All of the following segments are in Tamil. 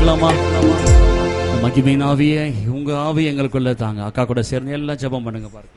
கேட்கலாமா மகிமையின் ஆவியே உங்க ஆவி எங்களுக்குள்ள தாங்க அக்கா கூட சேர்ந்து எல்லாம் ஜெபம் பண்ணுங்க பார்க்கலாம்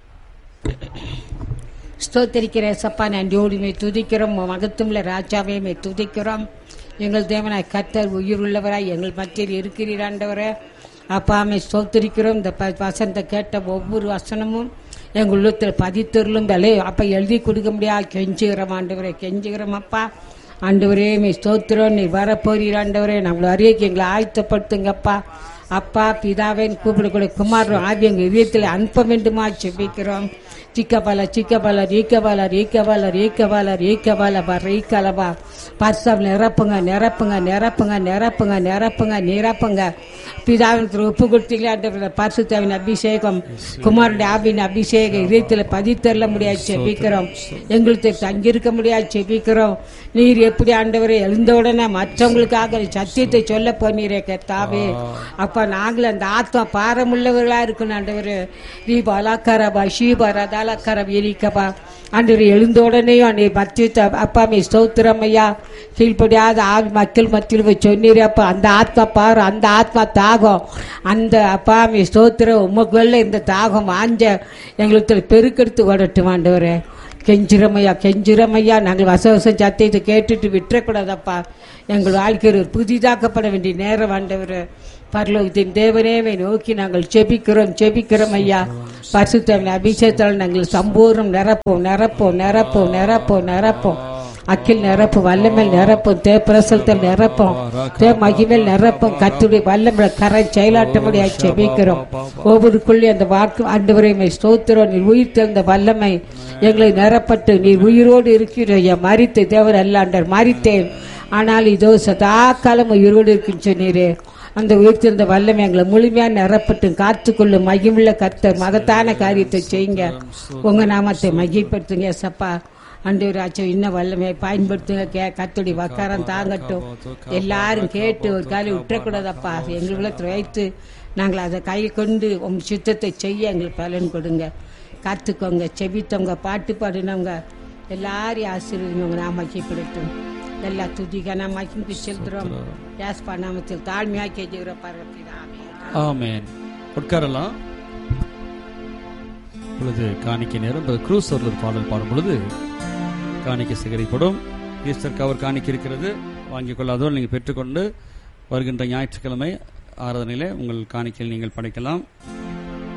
ஸ்தோத்தரிக்கிற சப்பா நன்றியோடு மே துதிக்கிறோம் மகத்துவல ராஜாவே மே துதிக்கிறோம் எங்கள் தேவனாய் கர்த்தர் உயிர் உள்ளவராய் எங்கள் மத்தியில் இருக்கிறீர் ஆண்டவரே அப்பா மே ஸ்தோத்தரிக்கிறோம் இந்த ப- வசனத்தை கேட்ட ஒவ்வொரு வசனமும் எங்கள் உள்ளத்தில் பதித்தொருளும் தலை அப்ப எழுதி கொடுக்க முடியாது கெஞ்சுகிறோம் ஆண்டவரே கெஞ்சுகிறோம் அப்பா ஆண்டவரே மே ஸ்தோத்திரம் நீ வரப்போறீர் ஆண்டவரே நம்மளை அறியக்கு எங்களை ஆயத்தப்படுத்துங்கப்பா அப்பா பிதாவேன் கூப்பிடக்கூடிய குமாரன் ஆவி எங்கள் இதயத்தில் அனுப்ப வேண்டுமா செபிக்கிறோம் சிக்கபால சிக்கபால ரீக்கபால ரீக்கபால ரீக்கபால ரீக்கபால பா ரீக்கலபா பர்சம் நிரப்புங்க நிரப்புங்க நிரப்புங்க நிரப்புங்க நிரப்புங்க நிரப்புங்க பிதாவின் ஒப்பு கொடுத்தீங்களா பரிசுத்தாவின் அபிஷேகம் குமாரனுடைய ஆவின் அபிஷேகம் இதயத்தில் பதித்தள்ள முடியாது செபிக்கிறோம் எங்களுக்கு தங்கியிருக்க முடியாது செபிக்கிறோம் நீர் எப்படி ஆண்டவரை எழுந்தவுடனே மற்றவங்களுக்காக சத்தியத்தை சொல்ல போனீரே கர்த்தாவே அப்ப நாங்கள் அந்த ஆத்மா பாரமுள்ளவர்களா இருக்கணும் ஆண்டவர் நீ பலாக்காரபா ஷீபா ரதாலக்கார எரிக்கபா ஆண்டவர் எழுந்த உடனேயும் அன்னை மத்திய அப்பாமே ஸ்தோத்திரம் ஐயா கீழ்ப்படியாத ஆவி மக்கள் மத்தியில் போய் சொன்னீரே அப்பா அந்த ஆத்மா பாரு அந்த ஆத்மா தாகம் அந்த அப்பாமே ஸ்தோத்திரம் உமக்குள்ள இந்த தாகம் வாஞ்ச எங்களுக்கு பெருக்கெடுத்து ஓடட்டும் ஆண்டவரே கெஞ்சிரமையா கெஞ்சிரமையா நாங்கள் வசவசம் சத்தியத்தை கேட்டுட்டு விட்டுறக்கூடாதப்பா எங்கள் வாழ்க்கையில் ஒரு புதிதாக்கப்பட வேண்டிய நேரம் ஆண்டவர் பரலோகத்தின் தேவனேவை நோக்கி நாங்கள் செபிக்கிறோம் செபிக்கிறோம் ஐயா பரிசுத்தவன் அபிஷேகத்தால் நாங்கள் சம்பூர்ணம் நிரப்போம் நிரப்போம் நிரப்போம் நிரப்போம் நிரப்போம் அக்கில் நிரப்பும் வல்லமேல் நிரப்பும் தே பிரசலத்தில் நிரப்பும் தே மகிமேல் நிரப்பும் கத்துடைய வல்லமேல கரை செயலாட்டபடியாக செபிக்கிறோம் ஒவ்வொருக்குள்ளே அந்த வாக்கு ஆண்டவரைமை ஸ்தோத்திரம் நீர் உயிர் தெரிந்த வல்லமை எங்களை நிரப்பட்டு நீர் உயிரோடு இருக்கிற ஐயா மறித்து தேவர் அல்லாண்டர் மறித்தேன் ஆனால் இதோ சதா காலம் உயிரோடு இருக்குன்னு சொன்னீரே அந்த உயிர்த்திருந்த வல்லமை எங்களை முழுமையா நிரப்பட்டு காத்துக்கொள்ளும் மகிமுள்ள கர்த்தர் மகத்தான காரியத்தை செய்யுங்க உங்க நாமத்தை மகிழ்படுத்துங்க சப்பா அண்டவர் ஆச்சோ இன்னும் வல்லமையை பயன்படுத்துங்க கே கத்துடைய வக்காரம் தாங்கட்டும் எல்லாரும் கேட்டு ஒரு காலி விட்டுறக்கூடாதப்பா எங்கள் உள்ளத்தில் வைத்து நாங்கள் அதை கை கொண்டு உங்க சுத்தத்தை செய்ய எங்களுக்கு பலன் கொடுங்க காத்துக்கோங்க செபித்தவங்க பாட்டு பாடினவங்க எல்லாரையும் ஆசீர்வதிங்க நாம் மகிழ்படுத்தும் எல்லா துதிக்கான மகிழ்ந்து செலுத்துறோம் யாஸ் நாமத்தில் தாழ்மையாக கேட்கிற பரவப்பிதாமே ஆமென் உட்காரலாம் பொழுது காணிக்கை நேரம் குரூஸ் ஒரு பாடல் பாடும் பொழுது காணிக்கை சேகரிக்கப்படும் ஈஸ்டர் கவர் காணிக்கை இருக்கிறது வாங்கிக் கொள்ளாதோர் நீங்கள் பெற்றுக்கொண்டு வருகின்ற ஞாயிற்றுக்கிழமை ஆராதனையிலே உங்கள் காணிக்கையில் நீங்கள் படைக்கலாம்